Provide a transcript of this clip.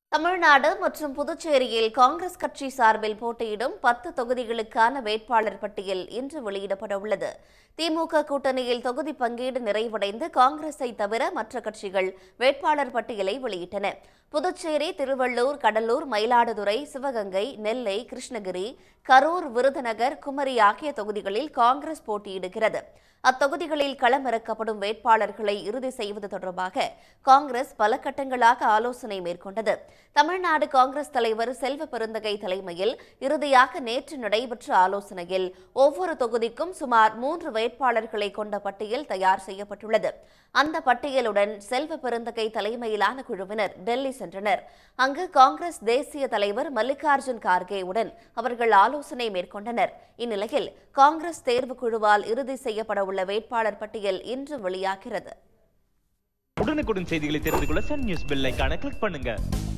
தமிழ்நாடு மற்றும் புதுச்சேரியில் காங்கிரஸ் கட்சி சார்பில் போட்டியிடும் பத்து தொகுதிகளுக்கான வேட்பாளர் பட்டியல் இன்று வெளியிடப்பட உள்ளது திமுக கூட்டணியில் தொகுதி பங்கீடு நிறைவடைந்து காங்கிரஸை தவிர மற்ற கட்சிகள் வேட்பாளர் பட்டியலை வெளியிட்டன புதுச்சேரி திருவள்ளூர் கடலூர் மயிலாடுதுறை சிவகங்கை நெல்லை கிருஷ்ணகிரி கரூர் விருதுநகர் குமரி ஆகிய தொகுதிகளில் காங்கிரஸ் போட்டியிடுகிறது அத்தொகுதிகளில் களமிறக்கப்படும் வேட்பாளர்களை இறுதி செய்வது தொடர்பாக காங்கிரஸ் பல கட்டங்களாக ஆலோசனை மேற்கொண்டது தமிழ்நாடு காங்கிரஸ் தலைவர் செல்வ பெருந்தகை தலைமையில் இறுதியாக நேற்று நடைபெற்ற ஆலோசனையில் ஒவ்வொரு தொகுதிக்கும் சுமார் மூன்று வேட்பாளர்களை கொண்ட பட்டியல் தயார் செய்யப்பட்டுள்ளது அந்த பட்டியலுடன் செல்வ பெருந்தகை தலைமையிலான குழுவினர் டெல்லி சென்றனர் அங்கு காங்கிரஸ் தேசிய தலைவர் மல்லிகார்ஜுன் கார்கேவுடன் அவர்கள் ஆலோசனை மேற்கொண்டனர் இந்நிலையில் காங்கிரஸ் தேர்வு குழுவால் இறுதி செய்யப்பட உள்ள வேட்பாளர் பட்டியல் இன்று வெளியாகிறது உடனுக்குடன் செய்திகளை தெரிந்து கொள்ள சன் நியூஸ் பெல் ஐகானை கிளிக் பண்ணுங்க